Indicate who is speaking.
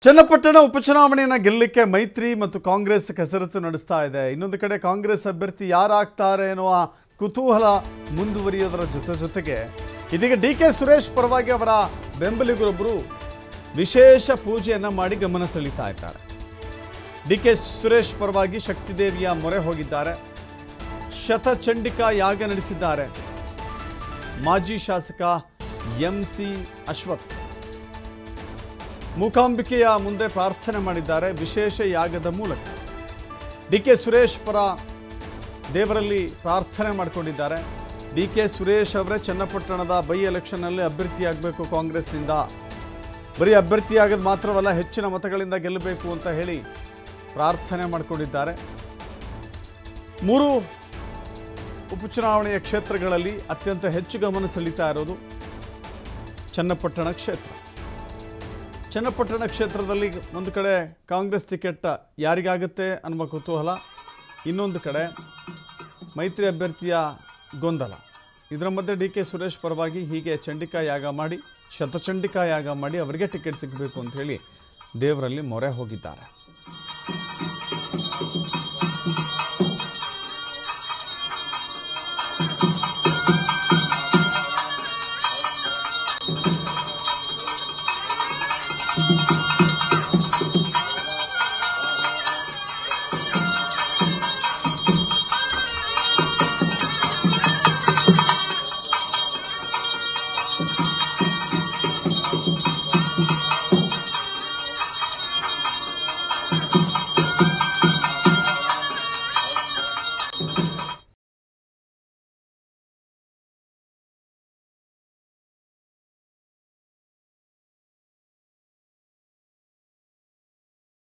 Speaker 1: ಚನ್ನಪಟ್ಟಣ ಉಪಚುನಾವಣೆಯನ್ನು ಗೆಲ್ಲಲಿಕ್ಕೆ ಮೈತ್ರಿ ಮತ್ತು ಕಾಂಗ್ರೆಸ್ ಕಸರತ್ತು ನಡೆಸ್ತಾ ಇದೆ ಇನ್ನೊಂದು ಕಡೆ ಕಾಂಗ್ರೆಸ್ ಅಭ್ಯರ್ಥಿ ಯಾರಾಗ್ತಾರೆ ಎನ್ನುವ ಕುತೂಹಲ ಮುಂದುವರಿಯೋದರ ಜೊತೆ ಜೊತೆಗೆ ಇದೀಗ ಡಿ ಕೆ ಸುರೇಶ್ ಪರವಾಗಿ ಅವರ ಬೆಂಬಲಿಗರೊಬ್ಬರು ವಿಶೇಷ ಪೂಜೆಯನ್ನು ಮಾಡಿ ಗಮನ ಸೆಳೀತಾ ಇದ್ದಾರೆ ಡಿ ಕೆ ಸುರೇಶ್ ಪರವಾಗಿ ಶಕ್ತಿದೇವಿಯ ಮೊರೆ ಹೋಗಿದ್ದಾರೆ ಶತಚಂಡಿಕಾ ಯಾಗ ನಡೆಸಿದ್ದಾರೆ ಮಾಜಿ ಶಾಸಕ ಎಂ ಸಿ ಅಶ್ವಥ್ ಮೂಕಾಂಬಿಕೆಯ ಮುಂದೆ ಪ್ರಾರ್ಥನೆ ಮಾಡಿದ್ದಾರೆ ವಿಶೇಷ ಯಾಗದ ಮೂಲಕ ಡಿ ಕೆ ಸುರೇಶ್ ಪರ ದೇವರಲ್ಲಿ ಪ್ರಾರ್ಥನೆ ಮಾಡಿಕೊಂಡಿದ್ದಾರೆ ಡಿ ಕೆ ಸುರೇಶ್ ಅವರೇ ಚನ್ನಪಟ್ಟಣದ ಬೈ ಎಲೆಕ್ಷನ್ನಲ್ಲಿ ಅಭ್ಯರ್ಥಿಯಾಗಬೇಕು ಕಾಂಗ್ರೆಸ್ನಿಂದ ಬರೀ ಅಭ್ಯರ್ಥಿಯಾಗೋದು ಮಾತ್ರವಲ್ಲ ಹೆಚ್ಚಿನ ಮತಗಳಿಂದ ಗೆಲ್ಲಬೇಕು ಅಂತ ಹೇಳಿ ಪ್ರಾರ್ಥನೆ ಮಾಡಿಕೊಂಡಿದ್ದಾರೆ ಮೂರು ಉಪಚುನಾವಣೆಯ ಕ್ಷೇತ್ರಗಳಲ್ಲಿ ಅತ್ಯಂತ ಹೆಚ್ಚು ಗಮನ ಸೆಳೀತಾ ಇರೋದು ಚನ್ನಪಟ್ಟಣ ಕ್ಷೇತ್ರ ಚನ್ನಪಟ್ಟಣ ಕ್ಷೇತ್ರದಲ್ಲಿ ಒಂದು ಕಡೆ ಕಾಂಗ್ರೆಸ್ ಟಿಕೆಟ್ ಯಾರಿಗಾಗುತ್ತೆ ಅನ್ನುವ ಕುತೂಹಲ ಇನ್ನೊಂದು ಕಡೆ ಮೈತ್ರಿ ಅಭ್ಯರ್ಥಿಯ ಗೊಂದಲ ಇದರ ಮಧ್ಯೆ ಡಿ ಕೆ ಸುರೇಶ್ ಪರವಾಗಿ ಹೀಗೆ ಚಂಡಿಕಾ ಯಾಗ ಮಾಡಿ ಶತಚಂಡಿಕಾ ಯಾಗ ಮಾಡಿ ಅವರಿಗೆ ಟಿಕೆಟ್ ಸಿಗಬೇಕು ಅಂತ ಹೇಳಿ ದೇವರಲ್ಲಿ ಮೊರೆ ಹೋಗಿದ್ದಾರೆ